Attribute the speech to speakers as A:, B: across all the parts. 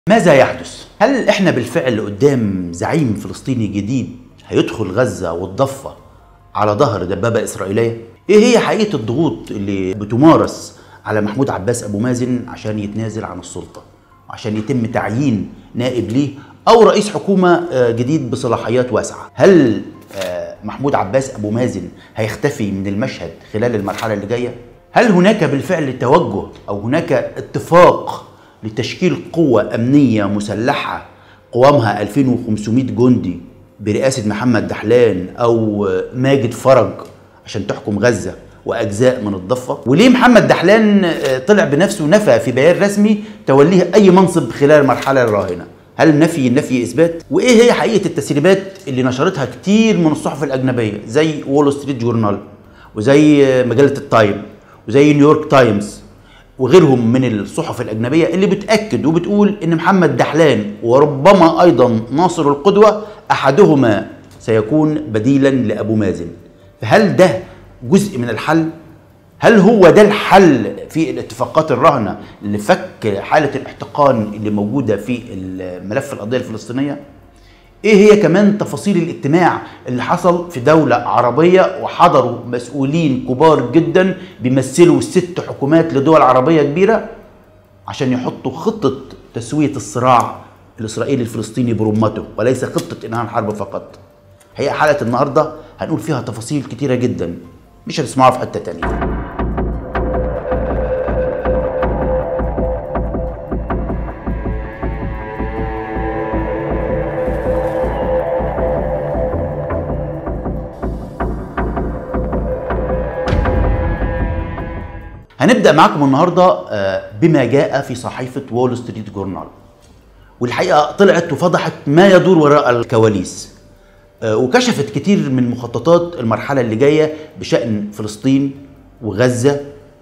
A: ماذا يحدث؟ هل احنا بالفعل قدام زعيم فلسطيني جديد هيدخل غزة والضفة على ظهر دبابة إسرائيلية؟ ايه هي حقيقة الضغوط اللي بتمارس على محمود عباس أبو مازن عشان يتنازل عن السلطة وعشان يتم تعيين نائب ليه أو رئيس حكومة آه، جديد بصلاحيات واسعة؟ هل آه، محمود عباس أبو مازن هيختفي من المشهد خلال المرحلة اللي جاية؟ هل هناك بالفعل توجه أو هناك اتفاق لتشكيل قوة أمنية مسلحة قوامها 2500 جندي برئاسة محمد دحلان أو ماجد فرج عشان تحكم غزة وأجزاء من الضفة وليه محمد دحلان آه، طلع بنفسه نفى في بيان رسمي توليه أي منصب خلال المرحلة الراهنة هل نفي نفي إثبات وإيه هي حقيقة التسريبات اللي نشرتها كتير من الصحف الأجنبية زي وول ستريت جورنال وزي آه، مجلة التايم وزي نيويورك تايمز وغيرهم من الصحف الأجنبية اللي بتأكد وبتقول إن محمد دحلان وربما أيضا ناصر القدوة أحدهما سيكون بديلا لأبو مازن فهل ده جزء من الحل؟ هل هو ده الحل في الاتفاقات الراهنة لفك حالة الاحتقان اللي موجودة في ملف القضية الفلسطينية؟ ايه هي كمان تفاصيل الاجتماع اللي حصل في دولة عربية وحضروا مسؤولين كبار جدا بيمثلوا ست حكومات لدول عربية كبيرة عشان يحطوا خطة تسوية الصراع الإسرائيلي الفلسطيني برمته وليس خطة إنهاء الحرب فقط هي حلقة النهاردة هنقول فيها تفاصيل كتيرة جدا مش هتسمعوها في حتة تانية هنبدا معاكم النهارده آه، بما جاء في صحيفه وول ستريت جورنال والحقيقه طلعت وفضحت ما يدور وراء الكواليس آه، وكشفت كتير من مخططات المرحله اللي جايه بشان فلسطين وغزه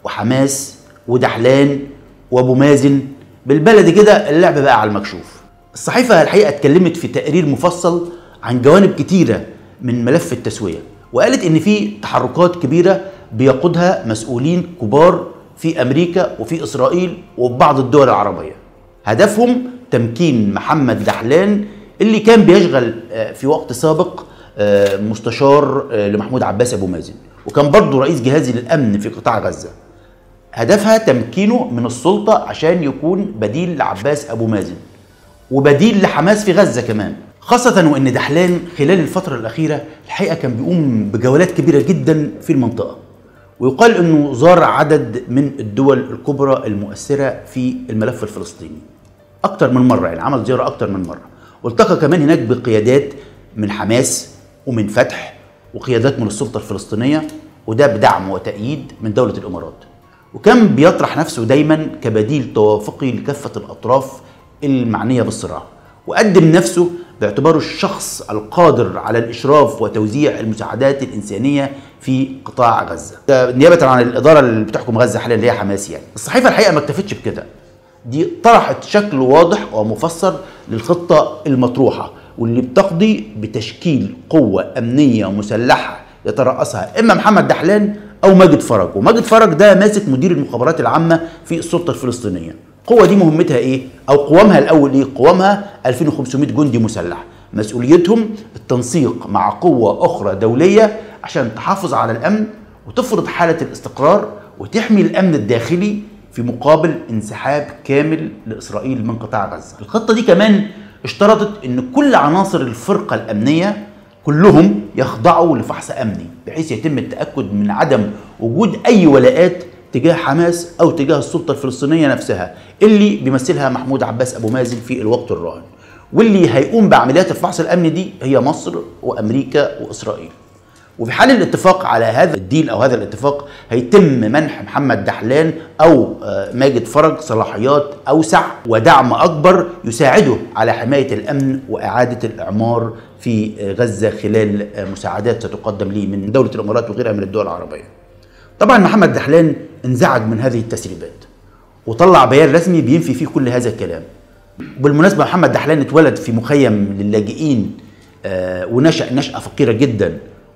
A: وحماس ودحلان وابو مازن بالبلدي كده اللعب بقى على المكشوف الصحيفه الحقيقه اتكلمت في تقرير مفصل عن جوانب كتيره من ملف التسويه وقالت ان في تحركات كبيره بيقودها مسؤولين كبار في امريكا وفي اسرائيل وفي بعض الدول العربيه هدفهم تمكين محمد دحلان اللي كان بيشغل آه، في وقت سابق آه، مستشار آه، لمحمود عباس ابو مازن وكان برضه رئيس جهازي للامن في قطاع غزه هدفها تمكينه من السلطه عشان يكون بديل لعباس ابو مازن وبديل لحماس في غزه كمان خاصة وإن دحلان خلال الفترة الأخيرة الحقيقة كان بيقوم بجولات كبيرة جدا في المنطقة ويقال انه زار عدد من الدول الكبرى المؤثره في الملف الفلسطيني اكتر من مره يعني عمل زياره اكتر من مره والتقى كمان هناك بقيادات من حماس ومن فتح وقيادات من السلطه الفلسطينيه وده بدعم وتأييد من دوله الامارات وكان بيطرح نفسه دايما كبديل توافقي لكافه الاطراف المعنيه بالصراع وقدم نفسه باعتباره الشخص القادر على الاشراف وتوزيع المساعدات الانسانيه في قطاع غزه. ده نيابه عن الاداره اللي بتحكم غزه حاليا اللي هي حماس يعني. الصحيفه الحقيقه ما اكتفتش بكده. دي طرحت شكل واضح ومفسر للخطه المطروحه واللي بتقضي بتشكيل قوه امنيه مسلحه يترأسها اما محمد دحلان او ماجد فرج، وماجد فرج ده ماسك مدير المخابرات العامه في السلطه الفلسطينيه. القوه دي مهمتها ايه او قوامها الاول ايه قوامها 2500 جندي مسلح مسؤوليتهم التنسيق مع قوه اخرى دوليه عشان تحافظ على الامن وتفرض حاله الاستقرار وتحمي الامن الداخلي في مقابل انسحاب كامل لاسرائيل من قطاع غزه. الخطه دي كمان اشترطت ان كل عناصر الفرقه الامنيه كلهم يخضعوا لفحص امني بحيث يتم التاكد من عدم وجود اي ولاءات تجاه حماس او تجاه السلطه الفلسطينيه نفسها اللي بيمثلها محمود عباس ابو مازن في الوقت الراهن واللي هيقوم بعمليات الفحص الامني دي هي مصر وامريكا واسرائيل وفي حال الاتفاق على هذا الديل او هذا الاتفاق هيتم منح محمد دحلان او آه، ماجد فرج صلاحيات اوسع ودعم اكبر يساعده على حمايه الامن واعاده الاعمار في غزه خلال آه، مساعدات ستقدم ليه من دوله الامارات وغيرها من الدول العربيه. طبعا محمد دحلان انزعج من هذه التسريبات وطلع بيان رسمي بينفي فيه كل هذا الكلام بالمناسبه محمد دحلان اتولد في مخيم للاجئين آه ونشا نشاه فقيره جدا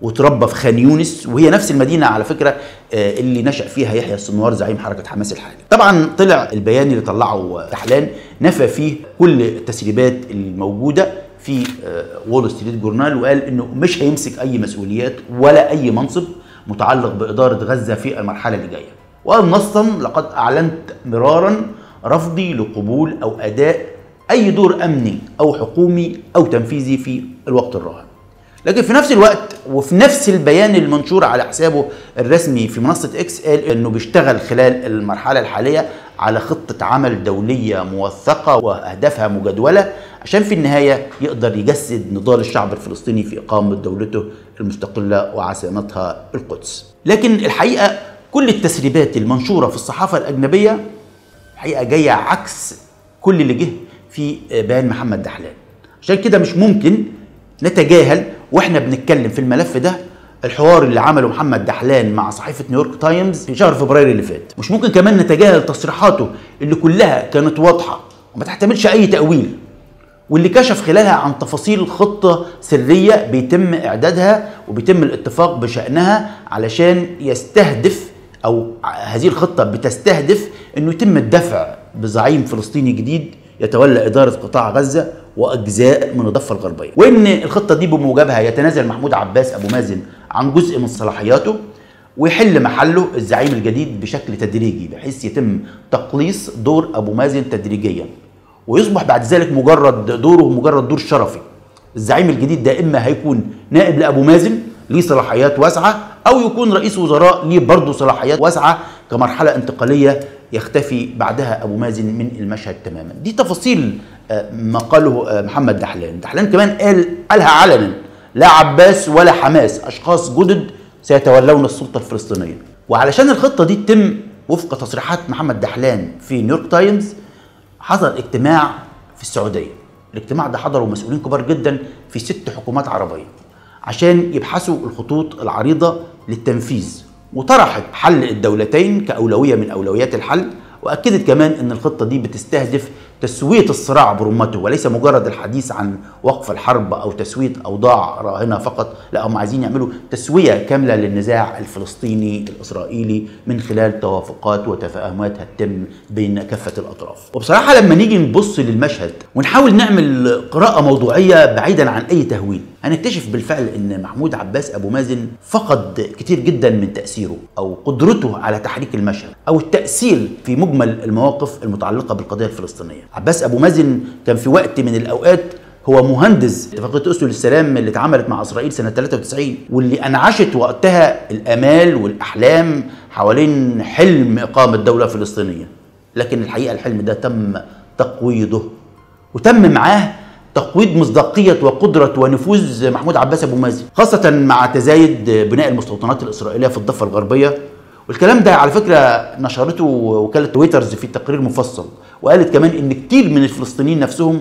A: وتربى في خان يونس وهي نفس المدينه على فكره آه، اللي نشا فيها يحيى السنوار زعيم حركه حماس الحالي. طبعا طلع البيان اللي طلعه دحلان نفى فيه كل التسريبات الموجوده في وول ستريت جورنال وقال انه مش هيمسك اي مسؤوليات ولا اي منصب متعلق باداره غزه في المرحله اللي جايه. وقال نصا لقد اعلنت مرارا رفضي لقبول او اداء اي دور امني او حكومي او تنفيذي في الوقت الراهن. لكن في نفس الوقت وفي نفس البيان المنشور على حسابه الرسمي في منصة اكس قال انه بيشتغل خلال المرحلة الحالية على خطة عمل دولية موثقة واهدافها مجدولة عشان في النهاية يقدر يجسد نضال الشعب الفلسطيني في اقامة دولته المستقلة وعاصمتها القدس. لكن الحقيقة كل التسريبات المنشورة في الصحافة الأجنبية الحقيقة جاية عكس كل اللي جه في بيان محمد دحلان. عشان كده مش ممكن نتجاهل واحنا بنتكلم في الملف ده الحوار اللي عمله محمد دحلان مع صحيفه نيويورك تايمز في شهر فبراير اللي فات مش ممكن كمان نتجاهل تصريحاته اللي كلها كانت واضحه وما تحتملش اي تاويل واللي كشف خلالها عن تفاصيل خطه سريه بيتم اعدادها وبيتم الاتفاق بشانها علشان يستهدف او هذه الخطه بتستهدف انه يتم الدفع بزعيم فلسطيني جديد يتولى اداره قطاع غزه واجزاء من الضفه الغربيه وان الخطه دي بموجبها يتنازل محمود عباس ابو مازن عن جزء من صلاحياته ويحل محله الزعيم الجديد بشكل تدريجي بحيث يتم تقليص دور ابو مازن تدريجيا ويصبح بعد ذلك مجرد دوره مجرد دور شرفي الزعيم الجديد ده اما هيكون نائب لابو مازن ليه صلاحيات واسعه او يكون رئيس وزراء ليه برضه صلاحيات واسعه كمرحله انتقاليه يختفي بعدها ابو مازن من المشهد تماما دي تفاصيل ما قاله محمد دحلان دحلان كمان قال قالها علنا لا عباس ولا حماس اشخاص جدد سيتولون السلطه الفلسطينيه وعلشان الخطه دي تتم وفق تصريحات محمد دحلان في نيويورك تايمز حصل اجتماع في السعوديه الاجتماع ده حضروا مسؤولين كبار جدا في ست حكومات عربيه عشان يبحثوا الخطوط العريضه للتنفيذ وطرحت حل الدولتين كاولويه من اولويات الحل واكدت كمان ان الخطه دي بتستهدف تسويه الصراع برمته وليس مجرد الحديث عن وقف الحرب او تسويه اوضاع راهنه فقط لا هم عايزين يعملوا تسويه كامله للنزاع الفلسطيني الاسرائيلي من خلال توافقات وتفاهمات هتتم بين كافه الاطراف وبصراحه لما نيجي نبص للمشهد ونحاول نعمل قراءه موضوعيه بعيدا عن اي تهويل هنكتشف بالفعل ان محمود عباس ابو مازن فقد كتير جدا من تاثيره او قدرته على تحريك المشهد او التاثير في مجمل المواقف المتعلقه بالقضيه الفلسطينيه عباس ابو مازن كان في وقت من الاوقات هو مهندس اتفاقيه اسلو للسلام اللي اتعملت مع اسرائيل سنه 93 واللي انعشت وقتها الامال والاحلام حوالين حلم اقامه دوله فلسطينيه لكن الحقيقه الحلم ده تم تقويضه وتم معاه تقويض مصداقية وقدرة ونفوذ محمود عباس أبو مازن خاصة مع تزايد بناء المستوطنات الإسرائيلية في الضفة الغربية والكلام ده على فكرة نشرته وكالة تويترز في تقرير مفصل وقالت كمان إن كتير من الفلسطينيين نفسهم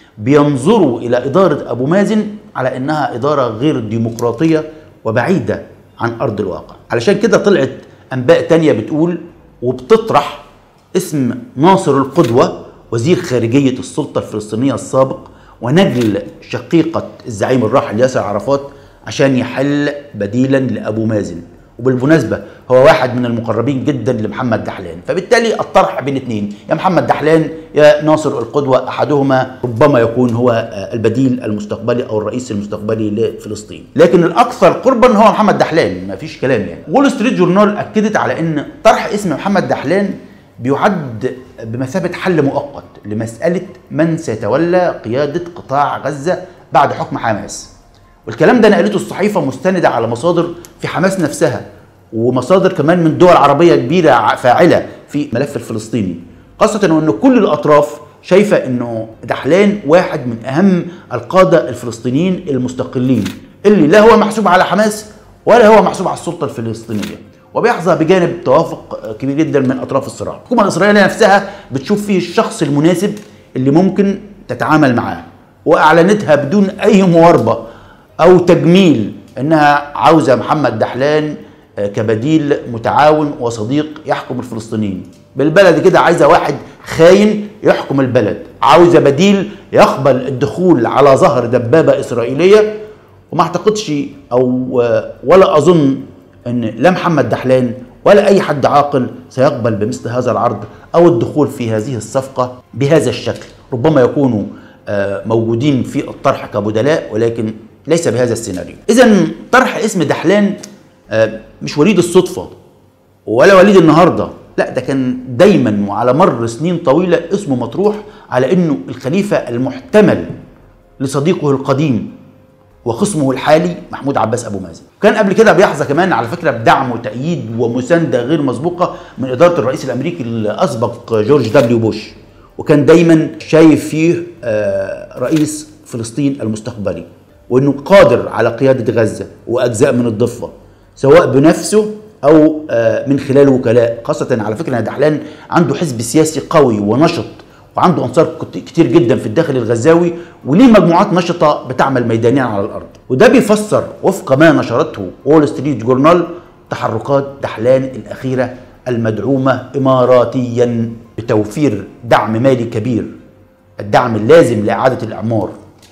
A: بينظروا إلى إدارة أبو مازن على إنها إدارة غير ديمقراطية وبعيدة عن أرض الواقع علشان كده طلعت أنباء تانية بتقول وبتطرح اسم ناصر القدوة وزير خارجية السلطة الفلسطينية السابق ونجل شقيقة الزعيم الراحل ياسر عرفات عشان يحل بديلا لأبو مازن وبالمناسبة هو واحد من المقربين جدا لمحمد دحلان فبالتالي الطرح بين اثنين يا محمد دحلان يا ناصر القدوة أحدهما ربما يكون هو البديل المستقبلي أو الرئيس المستقبلي لفلسطين لكن الأكثر قربا هو محمد دحلان ما فيش كلام يعني وول ستريت جورنال أكدت على أن طرح اسم محمد دحلان بيعد بمثابة حل مؤقت لمسألة من سيتولى قيادة قطاع غزة بعد حكم حماس والكلام ده نقلته الصحيفة مستندة على مصادر في حماس نفسها ومصادر كمان من دول عربية كبيرة فاعلة في الملف الفلسطيني خاصة وأن كل الأطراف شايفة أنه دحلان واحد من أهم القادة الفلسطينيين المستقلين اللي لا هو محسوب على حماس ولا هو محسوب على السلطة الفلسطينية وبيحظى بجانب توافق كبير جدا من اطراف الصراع الحكومه الاسرائيليه نفسها بتشوف فيه الشخص المناسب اللي ممكن تتعامل معاه واعلنتها بدون اي مواربه او تجميل انها عاوزه محمد دحلان كبديل متعاون وصديق يحكم الفلسطينيين بالبلد كده عايزه واحد خاين يحكم البلد عاوزه بديل يقبل الدخول على ظهر دبابه اسرائيليه وما اعتقدش او ولا اظن ان لا محمد دحلان ولا اي حد عاقل سيقبل بمثل هذا العرض او الدخول في هذه الصفقه بهذا الشكل ربما يكونوا آه، موجودين في الطرح كبدلاء ولكن ليس بهذا السيناريو اذا طرح اسم دحلان آه، مش وليد الصدفه ولا وليد النهارده لا ده كان دايما وعلى مر سنين طويله اسمه مطروح على انه الخليفه المحتمل لصديقه القديم وخصمه الحالي محمود عباس ابو مازن كان قبل كده بيحظى كمان على فكره بدعم وتأييد ومسانده غير مسبوقه من اداره الرئيس الامريكي الاسبق جورج دبليو بوش وكان دايما شايف فيه آه، رئيس فلسطين المستقبلي وانه قادر على قياده غزه واجزاء من الضفه سواء بنفسه او آه، من خلال وكلاء خاصه على فكره ان دحلان عنده حزب سياسي قوي ونشط وعنده انصار كتير جدا في الداخل الغزاوي وليه مجموعات نشطه بتعمل ميدانيا على الارض وده بيفسر وفق ما نشرته وول ستريت جورنال تحركات دحلان الاخيره المدعومه اماراتيا بتوفير دعم مالي كبير الدعم اللازم لاعاده الاعمار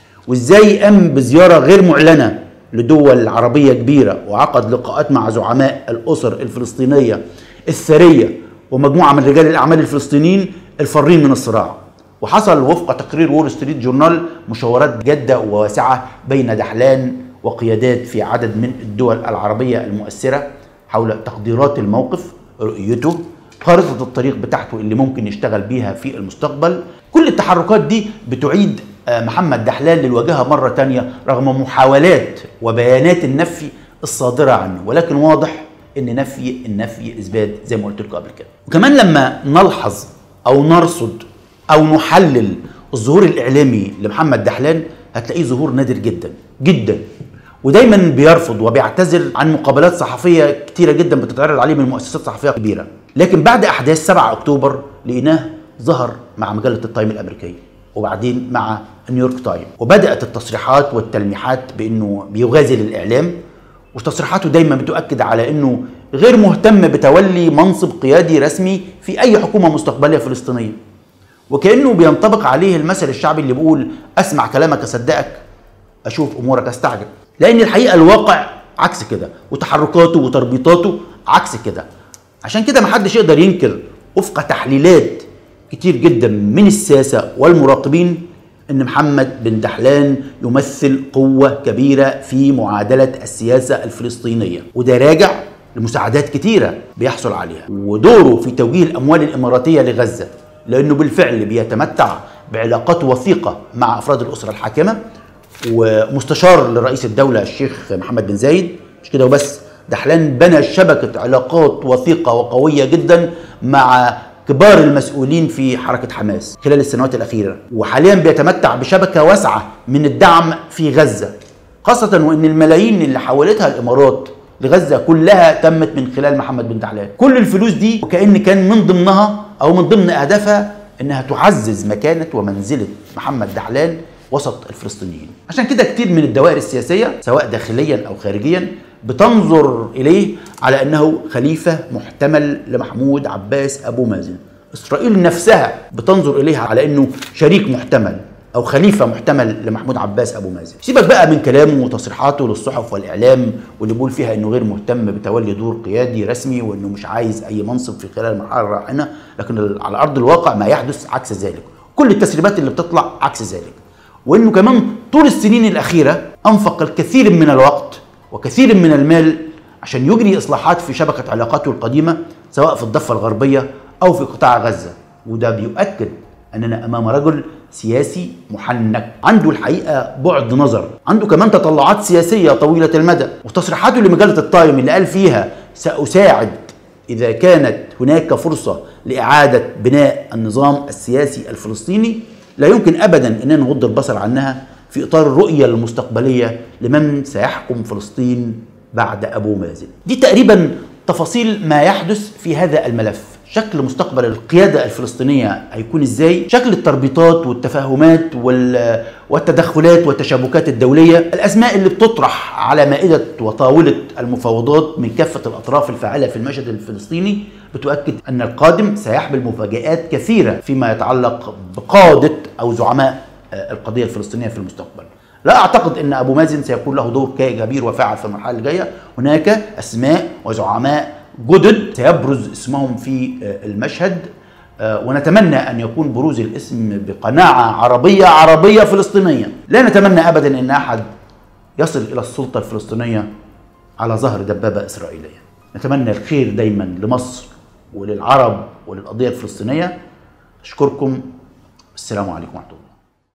A: وازاي قام بزياره غير معلنه لدول عربيه كبيره وعقد لقاءات مع زعماء الاسر الفلسطينيه الثريه ومجموعه من رجال الاعمال الفلسطينيين الفارين من الصراع وحصل وفق تقرير وول ستريت جورنال مشاورات جادة وواسعة بين دحلان وقيادات في عدد من الدول العربية المؤثرة حول تقديرات الموقف رؤيته خارطة الطريق بتاعته اللي ممكن يشتغل بيها في المستقبل كل التحركات دي بتعيد آه، محمد دحلان للواجهة مرة تانية رغم محاولات وبيانات النفي الصادرة عنه ولكن واضح ان نفي النفي اثبات زي ما قلت لكم قبل كده وكمان لما نلحظ او نرصد او نحلل الظهور الاعلامي لمحمد دحلان هتلاقيه ظهور نادر جدا جدا ودايما بيرفض وبيعتذر عن مقابلات صحفيه كتيره جدا بتتعرض عليه من مؤسسات صحفيه كبيره لكن بعد احداث 7 اكتوبر لقيناه ظهر مع مجله التايم الامريكيه وبعدين مع نيويورك تايم وبدات التصريحات والتلميحات بانه بيغازل الاعلام وتصريحاته دايما بتؤكد على انه غير مهتم بتولي منصب قيادي رسمي في اي حكومه مستقبليه فلسطينيه وكانه بينطبق عليه المثل الشعبي اللي بيقول اسمع كلامك اصدقك اشوف امورك استعجب لان الحقيقه الواقع عكس كده وتحركاته وتربيطاته عكس كده عشان كده محدش يقدر ينكر وفق تحليلات كتير جدا من الساسه والمراقبين ان محمد بن دحلان يمثل قوه كبيره في معادله السياسه الفلسطينيه وده راجع لمساعدات كتيره بيحصل عليها ودوره في توجيه الاموال الاماراتيه لغزه لانه بالفعل بيتمتع بعلاقات وثيقه مع افراد الاسره الحاكمه ومستشار لرئيس الدوله الشيخ محمد بن زايد مش كده وبس دحلان بنى شبكه علاقات وثيقه وقويه جدا مع كبار المسؤولين في حركة حماس خلال السنوات الأخيرة وحاليا بيتمتع بشبكة واسعة من الدعم في غزة خاصة وأن الملايين اللي حولتها الإمارات لغزة كلها تمت من خلال محمد بن دحلان كل الفلوس دي وكأن كان من ضمنها أو من ضمن أهدافها أنها تعزز مكانة ومنزلة محمد دحلان وسط الفلسطينيين عشان كده كتير من الدوائر السياسية سواء داخليا أو خارجيا بتنظر إليه على أنه خليفة محتمل لمحمود عباس أبو مازن إسرائيل نفسها بتنظر إليها على أنه شريك محتمل او خليفه محتمل لمحمود عباس ابو مازن سيبك بقى من كلامه وتصريحاته للصحف والاعلام واللي بيقول فيها انه غير مهتم بتولي دور قيادي رسمي وانه مش عايز اي منصب في خلال المرحله الراهنه لكن على ارض الواقع ما يحدث عكس ذلك كل التسريبات اللي بتطلع عكس ذلك وانه كمان طول السنين الاخيره انفق الكثير من الوقت وكثير من المال عشان يجري اصلاحات في شبكه علاقاته القديمه سواء في الضفه الغربيه او في قطاع غزه وده بيؤكد اننا امام رجل سياسي محنك عنده الحقيقه بعد نظر عنده كمان تطلعات سياسيه طويله المدى وتصريحاته لمجله التايم اللي قال فيها ساساعد اذا كانت هناك فرصه لاعاده بناء النظام السياسي الفلسطيني لا يمكن ابدا اننا نغض البصر عنها في اطار الرؤيه المستقبليه لمن سيحكم فلسطين بعد ابو مازن دي تقريبا تفاصيل ما يحدث في هذا الملف شكل مستقبل القيادة الفلسطينية هيكون ازاي شكل التربيطات والتفاهمات والتدخلات والتشابكات الدولية الأسماء اللي بتطرح على مائدة وطاولة المفاوضات من كافة الأطراف الفاعلة في المشهد الفلسطيني بتؤكد أن القادم سيحمل مفاجآت كثيرة فيما يتعلق بقادة أو زعماء القضية الفلسطينية في المستقبل لا اعتقد ان ابو مازن سيكون له دور كبير وفاعل في المرحله الجايه هناك اسماء وزعماء جدد سيبرز اسمهم في المشهد ونتمنى ان يكون بروز الاسم بقناعه عربيه عربيه فلسطينيه لا نتمنى ابدا ان احد يصل الى السلطه الفلسطينيه على ظهر دبابه اسرائيليه نتمنى الخير دايما لمصر وللعرب وللقضيه الفلسطينيه اشكركم السلام عليكم ورحمه الله